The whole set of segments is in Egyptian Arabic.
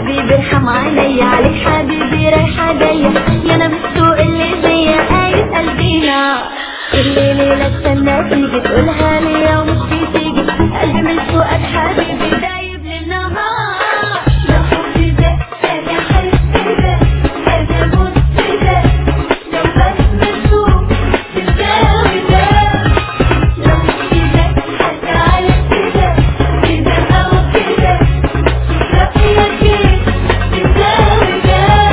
حبيبي ارحم عليا عليك حبيبي رايحة جاية يا انا بالسوق اللي زي قايد قلبينا اللي ليلة استنى تيجي تقولها ليا ومش بتيجي قلبي من سوقك حبيبي دايب للنهار يا حبي ده انا حاسس كده انا موت كده لو بس بشوف تساوي ده لو كده حتى على كده كده او كده رأيك ايه تساوي ده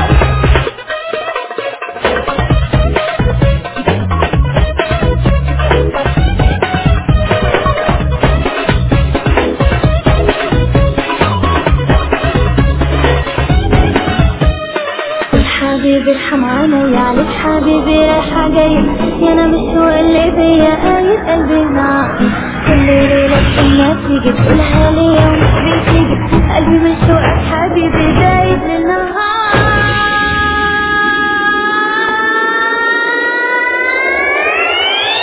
حبيبي ارحم عليا عليك حبيبي رايحة جاية يا انا مش هو اللي بيا قايد قلبي معاك كل ليلة الناس تيجي تقولها ليا ومش بتيجي قلبي من شوقك حبيبي دايب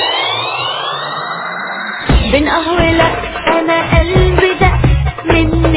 للنهار بين قهوة لا انا قلبي ده من